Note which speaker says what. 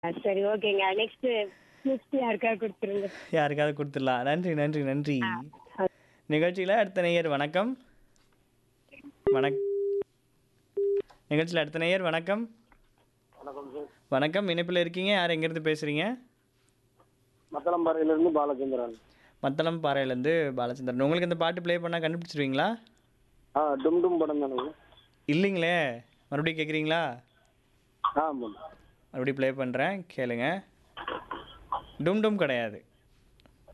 Speaker 1: ஆ, சரி ஓகேங்க next next யாருக்கா கொடுத்துருங்க
Speaker 2: யாருக்காவது கொடுத்துடலாம் நன்றி நன்றி நன்றி
Speaker 1: ஆ.
Speaker 2: நிகழ்ச்சியில் அடுத்த நேயர் வணக்கம் வணக் நிகழ்ச்சியில் அடுத்த நேயர் வணக்கம்
Speaker 3: வணக்கம் சார்
Speaker 2: வணக்கம் இணைப்பில் இருக்கீங்க யார் எங்கேருந்து பேசுகிறீங்க
Speaker 3: மத்தளம்பாறையிலிருந்து பாலச்சந்திரன்
Speaker 2: மத்தளம் பாறையிலேருந்து பாலச்சந்திரன் உங்களுக்கு இந்த பாட்டு ப்ளே பண்ணால் கண்டுபிடிச்சிருவீங்களா
Speaker 3: ஆ டும் டும் படம் தானே
Speaker 2: இல்லைங்களே மறுபடியும் கேட்குறீங்களா
Speaker 3: ஆமாம்
Speaker 2: மறுபடியும் ப்ளே பண்ணுறேன் கேளுங்க டும் டும் கிடையாது